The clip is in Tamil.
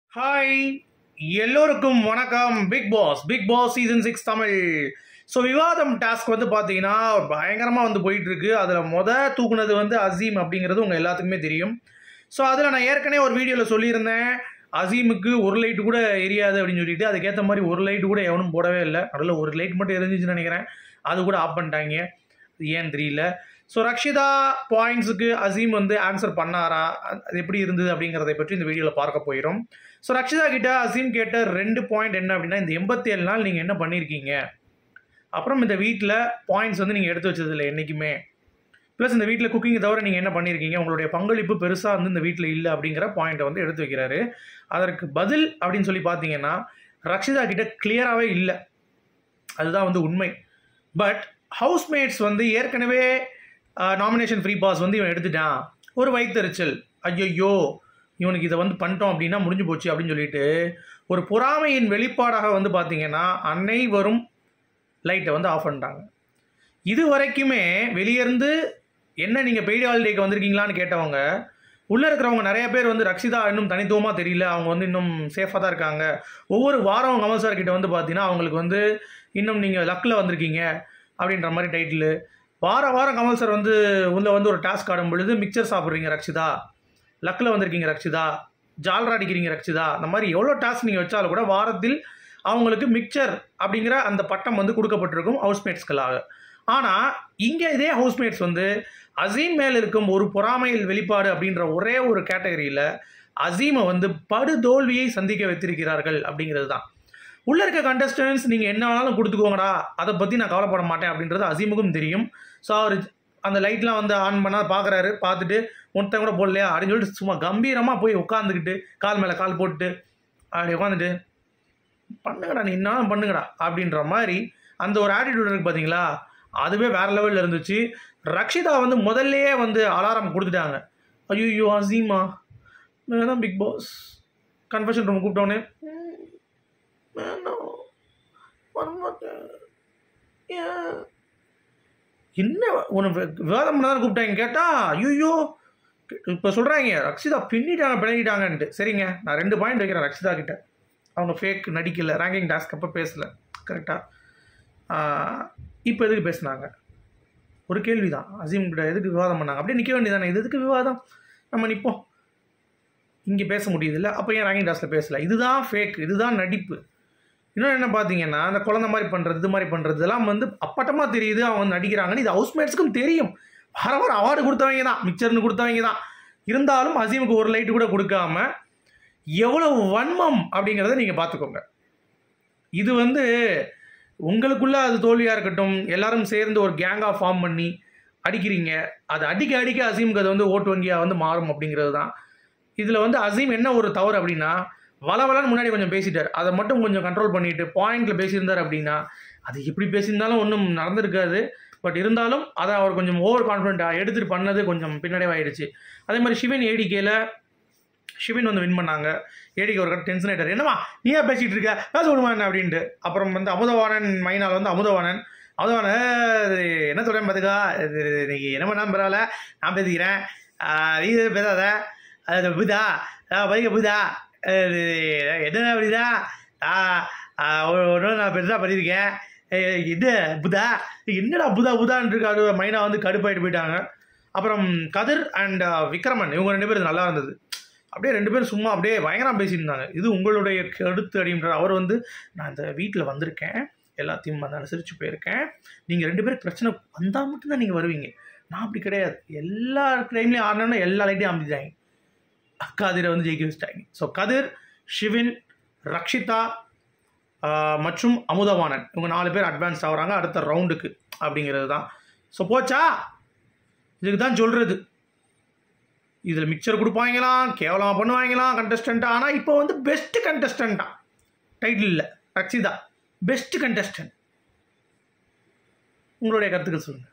ஹாய் எல்லோருக்கும் வணக்கம் Big Boss Big Boss season six Tamil so விவாதம் டாஸ்க் வந்து பார்த்தீங்கன்னா பயங்கரமாக வந்து போயிட்டு இருக்கு அதில் மொத தூக்குனது வந்து அசீம் அப்படிங்கிறது உங்கள் எல்லாத்துக்குமே தெரியும் ஸோ அதில் நான் ஏற்கனவே ஒரு வீடியோவில் சொல்லியிருந்தேன் அசீமுக்கு ஒரு லைட்டு கூட எரியாது அப்படின்னு சொல்லிட்டு அதுக்கேற்ற மாதிரி ஒரு லைட்டு கூட எவனும் போடவே இல்லை நடுவில் ஒரு லைட் மட்டும் எரிஞ்சிச்சுன்னு நினைக்கிறேன் அது கூட ஆஃப் பண்ணிட்டாங்க அது ஏன்னு தெரியல ஸோ ரக்ஷிதா பாயிண்ட்ஸுக்கு அசீம் வந்து ஆன்சர் பண்ணாரா அது எப்படி இருந்தது அப்படிங்கிறதை பற்றி இந்த வீடியோவில் பார்க்க போயிடும் ஸோ ரக்ஷிதா கிட்ட அசீம் கேட்ட ரெண்டு பாயிண்ட் என்ன அப்படின்னா இந்த எண்பத்தேழு நாள் நீங்கள் என்ன பண்ணியிருக்கீங்க அப்புறம் இந்த வீட்டில் பாயிண்ட்ஸ் வந்து நீங்கள் எடுத்து வச்சதில்லை என்றைக்குமே ப்ளஸ் இந்த வீட்டில் குக்கிங் தவிர நீங்கள் என்ன பண்ணியிருக்கீங்க உங்களுடைய பங்களிப்பு பெருசாக வந்து இந்த வீட்டில் இல்லை அப்படிங்கிற பாயிண்ட்டை வந்து எடுத்து வைக்கிறாரு அதற்கு பதில் அப்படின்னு சொல்லி பார்த்தீங்கன்னா ரக்ஷிதா கிட்ட கிளியராகவே இல்லை அதுதான் வந்து உண்மை பட் ஹவுஸ்மேட்ஸ் வந்து ஏற்கனவே நாமினேஷன் ஃப்ரீ பாஸ் வந்து இவன் எடுத்துட்டான் ஒரு வயிற்றுச்சல் ஐயோ இவனுக்கு இதை வந்து பண்ணிட்டோம் அப்படின்னா முடிஞ்சு போச்சு அப்படின்னு சொல்லிட்டு ஒரு பொறாமையின் வெளிப்பாடாக வந்து பார்த்தீங்கன்னா அனைவரும் லைட்டை வந்து ஆஃப் பண்ணிட்டாங்க இது வரைக்குமே வெளியேருந்து என்ன நீங்கள் பெய்டு ஹாலிடேக்கு வந்திருக்கீங்களான்னு கேட்டவங்க உள்ளே இருக்கிறவங்க நிறைய பேர் வந்து ரக்ஷிதா இன்னும் தனித்துவமாக தெரியல அவங்க வந்து இன்னும் சேஃபாக தான் இருக்காங்க ஒவ்வொரு வாரம் கமல் சார் கிட்ட வந்து பார்த்தீங்கன்னா அவங்களுக்கு வந்து இன்னும் நீங்கள் லக்கில் வந்திருக்கீங்க அப்படின்ற மாதிரி டைட்டிலு வார வாரம் கமல் சார் வந்து உள்ள வந்து ஒரு டாஸ்க் ஆடும் பொழுது மிக்சர் சாப்பிட்றீங்க ரக்ஷிதா லக்கில் வந்திருக்கீங்க ரக்ஷிதா ஜால்ரா அடிக்கிறீங்க ரக்ஷிதா அந்த மாதிரி எவ்வளோ டாஸ்க் நீங்கள் வச்சாலும் கூட வாரத்தில் அவங்களுக்கு மிக்சர் அப்படிங்கிற அந்த பட்டம் வந்து கொடுக்கப்பட்டிருக்கும் ஹவுஸ்மேட்ஸ்களாக ஆனால் இங்கே இதே ஹவுஸ்மேட்ஸ் வந்து அசீம் மேல் இருக்கும் ஒரு பொறாமையில் வெளிப்பாடு அப்படின்ற ஒரே ஒரு கேட்டகரியில் அசீமை வந்து படு தோல்வியை சந்திக்க வைத்திருக்கிறார்கள் அப்படிங்கிறது தான் உள்ளே இருக்க கண்டஸ்டன்ஸ் நீங்கள் என்ன வேணாலும் கொடுத்துக்கோங்கடா அதை பற்றி நான் கவலைப்பட மாட்டேன் அப்படின்றது அசீமுக்கும் தெரியும் ஸோ அவர் அந்த லைட்லாம் வந்து ஆன் பண்ணால் பார்க்குறாரு பார்த்துட்டு ஒருத்தன் கூட போடலையா அப்படின்னு சொல்லிட்டு சும்மா கம்பீரமாக போய் உட்காந்துக்கிட்டு கால் மேலே கால் போட்டுட்டு அப்படி உட்காந்துட்டு பண்ணுங்கடா நீ என்னாலும் பண்ணுங்கடா அப்படின்ற மாதிரி அந்த ஒரு ஆட்டிடியூட் இருக்குது பார்த்தீங்களா அதுவே வேறு லெவலில் இருந்துச்சு ரக்ஷிதா வந்து முதல்லையே வந்து அலாரம் கொடுத்துட்டாங்க ஐயோ அசீமா வேணாம் பிக் பாஸ் கன்ஃபெஷன் ரூம் கூப்பிட்டோன்னே வேணாம் வரமாட்டேன் ஏன் என்ன உனக்கு விவாதம் பண்ண தான் கூப்பிட்டாங்க கேட்டால் ஐயோ இப்போ சொல்கிறாங்க ரக்ஷிதா பின்னிட்டாங்க பிணைக்கிட்டாங்கன்ட்டு சரிங்க நான் ரெண்டு பாயிண்ட் வைக்கிறேன் ரக்ஷிதா கிட்ட அவங்க ஃபேக் நடிக்கல ரேங்கிங் டாஸ்க் அப்போ பேசலை கரெக்டாக இப்போ எதுக்கு பேசுனாங்க ஒரு கேள்வி தான் அசீம் கிட்ட எதுக்கு விவாதம் பண்ணாங்க அப்படியே நிற்க வேண்டியதானே இது எதுக்கு விவாதம் நம்ம நிற்போம் இங்கே பேச முடியுதுல்ல அப்போ ஏன் ரேங்கிங் டாஸ்கில் பேசலை இதுதான் ஃபேக் இதுதான் நடிப்பு இன்னொன்று என்ன பார்த்தீங்கன்னா அந்த குழந்த மாதிரி பண்ணுறது இது மாதிரி பண்ணுறது இதெல்லாம் வந்து அப்பட்டமாக தெரியுது அவங்க வந்து நடிக்கிறாங்கன்னு இது ஹவுஸ்மேட்ஸ்க்கும் தெரியும் வர வர அவார்டு கொடுத்தவங்க தான் மிக்சர்னு கொடுத்தவங்க தான் இருந்தாலும் அசீமுக்கு ஒரு லைட்டு கூட கொடுக்காம எவ்வளவு வன்மம் அப்படிங்கிறத நீங்கள் பார்த்துக்கோங்க இது வந்து உங்களுக்குள்ள அது தோல்வியாக இருக்கட்டும் எல்லாரும் சேர்ந்து ஒரு கேங்காக ஃபார்ம் பண்ணி அடிக்கிறீங்க அது அடிக்க அடிக்க அசீமுக்கு அது வந்து ஓட்டு வங்கியாக வந்து மாறும் அப்படிங்கிறது தான் இதில் வந்து அசீம் என்ன ஒரு தவறு அப்படின்னா வளவலன்னு முன்னாடி கொஞ்சம் பேசிட்டார் அதை மட்டும் கொஞ்சம் கண்ட்ரோல் பண்ணிட்டு பாயிண்ட்ல பேசியிருந்தார் அப்படின்னா அது எப்படி பேசியிருந்தாலும் ஒன்றும் நடந்திருக்காது பட் இருந்தாலும் அதை அவர் கொஞ்சம் ஓவர் கான்ஃபிடென்ட்டாக எடுத்துகிட்டு பண்ணது கொஞ்சம் பின்னடைவாயிடுச்சு அதே மாதிரி சிவன் ஏடிகேல சிவன் வந்து வின் பண்ணாங்க ஏடிகே ஒரு கட்ட டென்ஷன் ஆகிட்டார் என்னமா நீயே பேசிகிட்டு இருக்க பேச விடுமா என்ன அப்படின்ட்டு அப்புறம் வந்து அமுதவாணன் மைனால் வந்து அமுதவாணன் அமுதவாணன் என்ன சொல்கிறேன் பார்த்துக்கா இன்னைக்கு என்ன பண்ணாமல் பரவாயில்ல நான் பேசிக்கிறேன் நீ பேசாத அது புதா பதிக்க புதா என்ன அப்படிதா ஒன்றும் நான் பெருசாக பண்ணியிருக்கேன் இது புதா என்னடா புதா புதான்னு இருக்காரு மைனா வந்து கடுப்பாயிட்டு போயிட்டாங்க அப்புறம் கதிர் அண்ட் விக்ரமன் இவங்க ரெண்டு பேரும் நல்லா இருந்தது அப்படியே ரெண்டு பேரும் சும்மா அப்படியே பயங்கரம் பேசியிருந்தாங்க இது உங்களுடைய கருத்து அப்படின்ற அவர் வந்து நான் இந்த வீட்டில் வந்திருக்கேன் எல்லாத்தையும் வந்து அனுசரித்து போயிருக்கேன் நீங்கள் ரெண்டு பேருக்கு பிரச்சனை வந்தால் மட்டும்தான் நீங்கள் வருவீங்க நான் அப்படி கிடையாது எல்லா டைம்லேயும் ஆடணும்னா எல்லா லைட்டையும் அமைதிட்டாங்க கதிரை வந்து ஜெயிக்க வச்சிட்டாங்க ஸோ கதிர் ஷிவின் ரக்ஷிதா மற்றும் அமுதவாணன் இவங்க நாலு பேர் அட்வான்ஸ் ஆகுறாங்க அடுத்த ரவுண்டுக்கு அப்படிங்கிறது தான் ஸோ போச்சா இதுக்கு தான் சொல்கிறது இதில் மிக்சர் கொடுப்பாங்களாம் கேவலமாக பண்ணுவாங்களாம் கண்டஸ்டண்ட்டாக ஆனால் இப்போ வந்து பெஸ்ட்டு கண்டஸ்டண்ட்டா டைட்டில் இல்லை ரக்ஷிதா பெஸ்ட்டு கண்டஸ்டன்ட் உங்களுடைய கருத்துக்கள் சொல்லுங்கள்